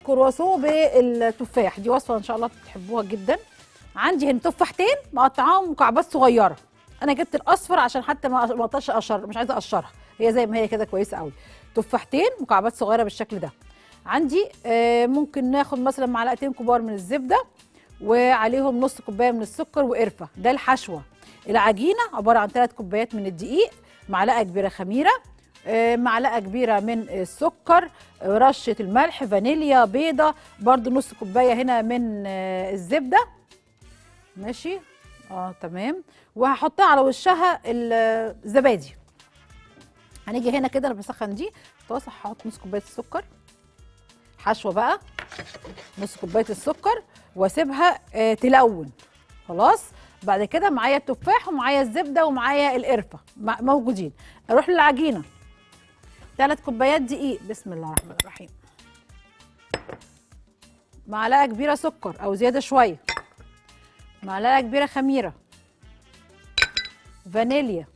كرواسون بالتفاح دي وصفه ان شاء الله تحبوها جدا عندي هنا تفاحتين مقطعاهم مكعبات صغيره انا جبت الاصفر عشان حتى ما ما اقطعش اقشر مش عايزه اقشرها هي زي ما هي كده كويسه قوي تفاحتين مكعبات صغيره بالشكل ده عندي آه ممكن ناخد مثلا معلقتين كبار من الزبده وعليهم نص كوبايه من السكر وقرفه ده الحشوه العجينه عباره عن ثلاث كوبايات من الدقيق معلقه كبيره خميره آه، معلقه كبيره من السكر آه، رشه الملح فانيليا بيضه برضو نص كوبايه هنا من آه، الزبده ماشي اه تمام وهحطها على وشها ال- الزبادي هنيجي هنا كده انا بسخن دي طاسه هحط نص كوبايه السكر حشوه بقى نص كوبايه السكر واسيبها آه، تلون خلاص بعد كده معايا التفاح ومعايا الزبده ومعايا القرفه م- موجودين اروح للعجينه ثلاث كوبايات دقيق بسم الله الرحمن الرحيم معلقه كبيره سكر او زياده شويه معلقه كبيره خميره فانيليا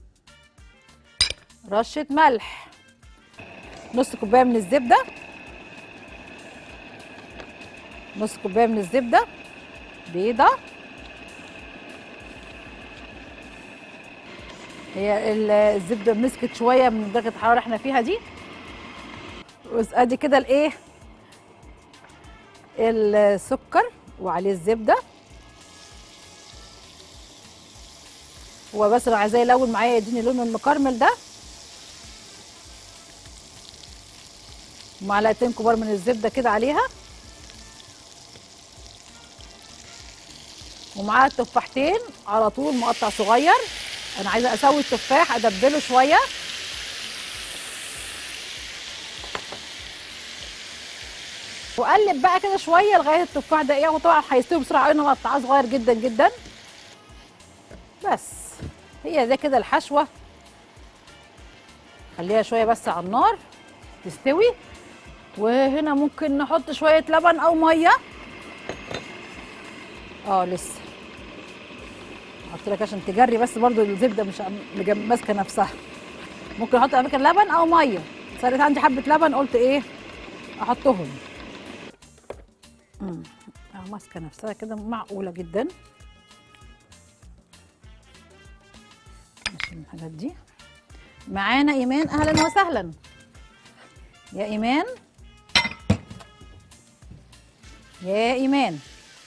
رشه ملح نص كوبايه من الزبده نص كوبايه من الزبده بيضه هي ال- الزبده مسكت شويه من درجه الحراره اللي احنا فيها دي بس ادي كده الايه السكر وعليه الزبده هو بس لو عايزاه يلون معايا يديني اللون المكرمل ده معلقتين كبار من الزبده كده عليها ومعاها التفاحتين على طول مقطع صغير انا عايزه اسوي التفاح ادبله شويه واقلب بقى كده شويه لغايه التفاح ده ايه وطبعا هيستوي بسرعه انا مقطعاه صغير جدا جدا بس هي ده كده الحشوه خليها شويه بس على النار تستوي وهنا ممكن نحط شويه لبن او ميه اه لسه قلت لك عشان تجري بس برضو الزبده مش مج- ماسكه نفسها ممكن احط على فكره لبن او ميه صارت عندي حبه لبن قلت ايه احطهم امم اه ماسكه نفسها كده معقوله جدا نشيل الحاجات دي معانا ايمان اهلا وسهلا يا ايمان يا ايمان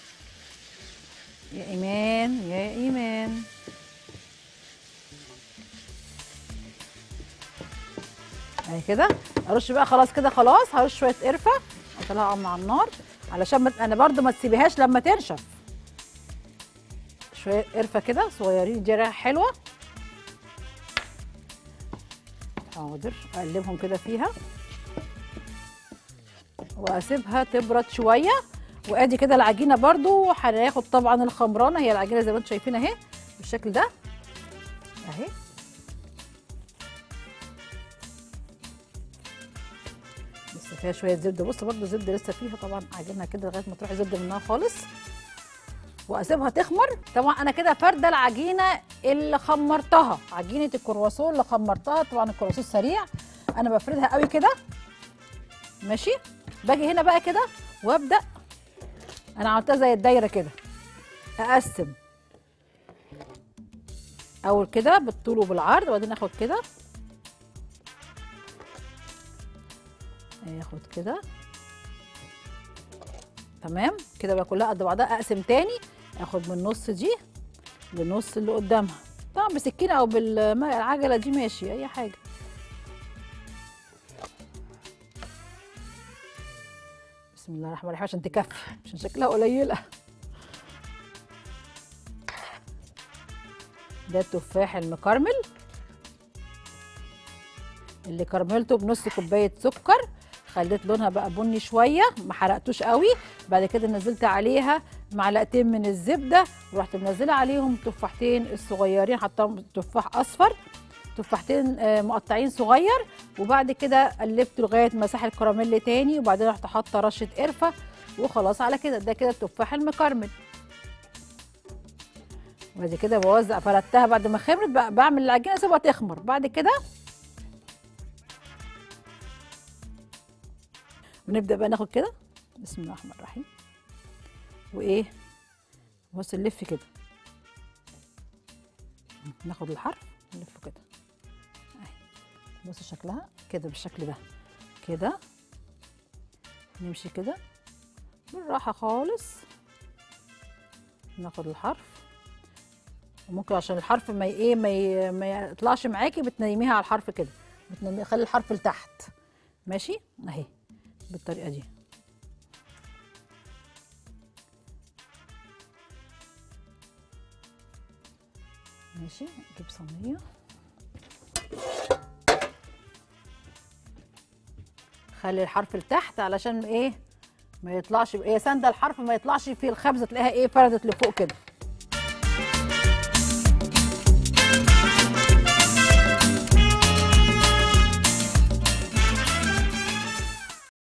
يا ايمان يا ايمان اهي كده ارش بقى خلاص كده خلاص هرش شويه قرفه اطلعها مع النار علشان ما انا برضو ما تسيبيهاش لما تنشف شويه قرفه كده صغيرين دي ريحه حلوه حاضر اقلبهم كده فيها واسيبها تبرد شويه وادي كده العجينه برضو هناخد طبعا الخمرانه هي العجينه زي ما انتم شايفين اهي بالشكل ده اهي لسه فيها شويه زبده بص برضو الزبده لسه فيها طبعا عجينها كده لغايه ما تروح الزبده منها خالص واسيبها تخمر طبعا انا كده فارده العجينه اللي خمرتها عجينه الكرواسون اللي خمرتها طبعا الكرواسون سريع انا بفردها قوي كده ماشي باجي هنا بقى كده وابدا انا عملتها زي الدايره كده اقسم اول كده بالطول وبالعرض وبعدين اخد كده اخد كده تمام كده بقى كلها قد بعضها اقسم تاني اخد من النص دي للنص اللي قدامها طبعا بسكينه او بالعجله دي ماشي اي حاجه بسم الله الرحمن الرحيم عشان تكفي عشان شكلها قليله ده التفاح المكرمل اللي كرملته بنص كوبايه سكر خليت لونها بقى بني شويه ما حرقتوش قوي بعد كده نزلت عليها معلقتين من الزبده ورحت منزله عليهم تفاحتين الصغيرين حطاهم تفاح اصفر تفاحتين آه، مقطعين صغير وبعد كده قلبت لغايه ما ساح الكراميل تاني وبعدين رحت حاطه رشه قرفه وخلاص على كده ده كده التفاح المكرمل وبعد كده بوزع فردتها بعد ما خمرت بقى بعمل العجينه اسيبها تخمر بعد كده ونبدا بقى ناخد كده بسم الله الرحمن الرحيم وايه بص نلف كده ناخد الحرف نلفه كده اهي بص شكلها كده بالشكل ده كده نمشي كده بالراحة خالص ناخد الحرف وممكن عشان الحرف ما ي- ايه ما, ي- ما يطلعش معاكي بتنيميها على الحرف كده بتنيمي خلي الحرف لتحت ماشي اهي بالطريقة دي ماشي اجيب صينيه خلي الحرف لتحت علشان ايه ما يطلعش هي ساندة الحرف ما يطلعش في الخبزه تلاقيها ايه فردت لفوق كده